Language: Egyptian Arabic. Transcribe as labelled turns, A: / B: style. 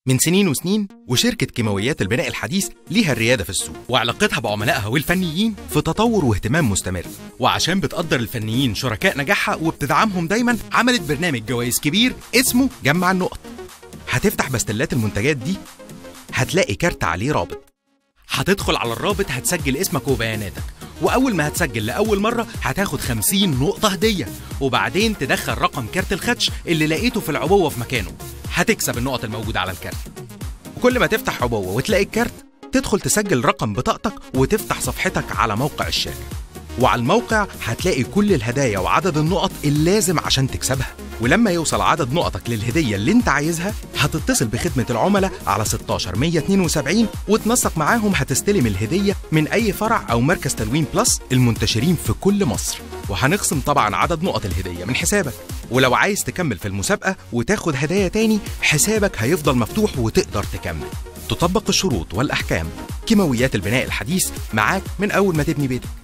A: من سنين وسنين وشركة كيماويات البناء الحديث ليها الريادة في السوق وعلاقتها بعملائها والفنيين في تطور واهتمام مستمر وعشان بتقدر الفنيين شركاء نجاحها وبتدعمهم دايما عملت برنامج جوائز كبير اسمه جمع النقط هتفتح بستلات المنتجات دي هتلاقي كارت عليه رابط هتدخل على الرابط هتسجل اسمك وبياناتك واول ما هتسجل لاول مره هتاخد 50 نقطه هديه وبعدين تدخل رقم كارت الخدش اللي لقيته في العبوه في مكانه هتكسب النقط الموجوده على الكارت وكل ما تفتح عبوه وتلاقي الكارت تدخل تسجل رقم بطاقتك وتفتح صفحتك على موقع الشركه وعلى الموقع هتلاقي كل الهدايا وعدد النقط اللازم عشان تكسبها ولما يوصل عدد نقطك للهدية اللي انت عايزها هتتصل بخدمة العملاء على 16 172 وتنسق معاهم هتستلم الهدية من أي فرع أو مركز تلوين بلس المنتشرين في كل مصر وهنخصم طبعا عدد نقط الهدية من حسابك ولو عايز تكمل في المسابقة وتاخد هدايا تاني حسابك هيفضل مفتوح وتقدر تكمل تطبق الشروط والأحكام كيماويات البناء الحديث معاك من أول ما تبني بيتك